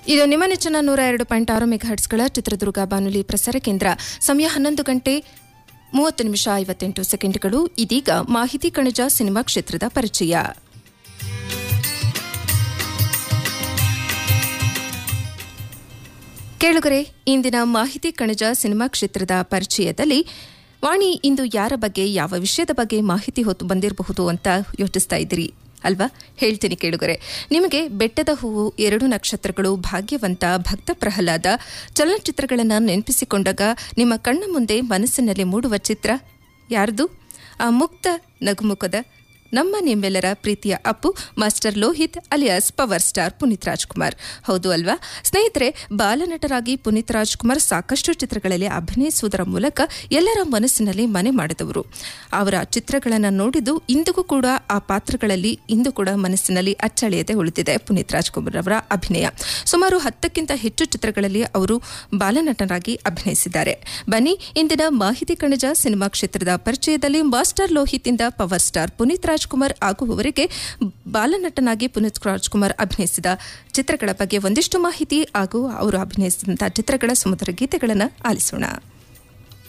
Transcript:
ಇದು ನಿಮ್ಮ ನೆಚ್ಚಿನ ನೂರ ಎರಡು ಪಾಯಿಂಟ್ ಆರು ಮೆಗಾಹರ್ಟ್ಸ್ಗಳ ಚಿತ್ರದುರ್ಗ ಬಾನುಲಿ ಪ್ರಸಾರ ಕೇಂದ್ರ ಸಮಯ ಹನ್ನೊಂದು ಗಂಟೆ ಮೂವತ್ತು ನಿಮಿಷ ಐವತ್ತೆಂಟು ಸೆಕೆಂಡ್ಗಳು ಇದೀಗ ಮಾಹಿತಿ ಕಣಜ ಸಿನಿಮಾ ಕ್ಷೇತ್ರದ ಪರಿಚಯ ಕೇಳುಗರೆ ಇಂದಿನ ಮಾಹಿತಿ ಕಣಜ ಸಿನಿಮಾ ಕ್ಷೇತ್ರದ ಪರಿಚಯದಲ್ಲಿ ವಾಣಿ ಇಂದು ಯಾರ ಬಗ್ಗೆ ಯಾವ ವಿಷಯದ ಬಗ್ಗೆ ಮಾಹಿತಿ ಹೊತ್ತು ಬಂದಿರಬಹುದು ಅಂತ ಯೋಚಿಸ್ತಾ ಇದ್ದೀರಿ ಅಲ್ವಾ ಹೇಳ್ತೀನಿ ಕೇಳುಗರೆ ನಿಮಗೆ ಬೆಟ್ಟದ ಹೂವು ಎರಡು ನಕ್ಷತ್ರಗಳು ಭಾಗ್ಯವಂತ ಭಕ್ತ ಪ್ರಹ್ಲಾದ ಚಲನಚಿತ್ರಗಳನ್ನು ನೆನಪಿಸಿಕೊಂಡಾಗ ನಿಮ್ಮ ಕಣ್ಣ ಮುಂದೆ ಮನಸ್ಸಿನಲ್ಲಿ ಮೂಡುವ ಚಿತ್ರ ಯಾರ್ದು ಆ ಮುಕ್ತ ನಗುಮುಖದ ನಮ್ಮ ನಿಮ್ಮೆಲ್ಲರ ಪ್ರೀತಿಯ Appu master Lohith alias power star Puneeth Rajkumar ಹೌದು ಅಲ್ವಾ ಸ್ನೇಹಿತರೆ ಬಾಲನಟರಾಗಿ ಪುನೀತ್ ರಾಜ್ಕುಮಾರ್ ಸಾಕಷ್ಟು ಚಿತ್ರಗಳಲ್ಲಿ ಅಭಿನಯಿಸುವುದರ ಮೂಲಕ ಎಲ್ಲರ ಮನಸ್ಸಿನಲ್ಲಿ ಮನೆ ಮಾಡಿದವರು ಅವರ ಚಿತ್ರಗಳನ್ನು ನೋಡಿದ್ದು ಇಂದಿಗೂ ಕೂಡ ಆ ಪಾತ್ರಗಳಲ್ಲಿ ಇಂದು ಕೂಡ ಮನಸ್ಸಿನಲ್ಲಿ ಅಚ್ಚಳಿಯದೆ ಉಳಿದಿದೆ ಪುನೀತ್ ರಾಜ್ಕುಮಾರ್ ಅವರ ಅಭಿನಯ ಸುಮಾರು ಹತ್ತಕ್ಕಿಂತ ಹೆಚ್ಚು ಚಿತ್ರಗಳಲ್ಲಿ ಅವರು ಬಾಲನಟರಾಗಿ ಅಭಿನಯಿಸಿದ್ದಾರೆ ಬನ್ನಿ ಇಂದಿನ ಮಾಹಿತಿ ಕಣಜ ಸಿನಿಮಾ ಕ್ಷೇತ್ರದ ಪರಿಚಯದಲ್ಲಿ ಮಾಸ್ಟರ್ ಲೋಹಿತ್ ಇಂದ ಪವರ್ ಸ್ಟಾರ್ ಪುನೀತ್ ರಾಜ್ಕುಮಾರ್ ಆಗುವವರೆಗೆ ಬಾಲನಟನಾಗಿ ಪುನೀತ್ ರಾಜ್ಕುಮಾರ್ ಅಭಿನಯಿಸಿದ ಚಿತ್ರಗಳ ಬಗ್ಗೆ ಒಂದಿಷ್ಟು ಮಾಹಿತಿ ಹಾಗೂ ಅವರು ಅಭಿನಯಿಸಿದಂತಹ ಚಿತ್ರಗಳ ಸುಮಧುರ ಗೀತೆಗಳನ್ನು ಆಲಿಸೋಣ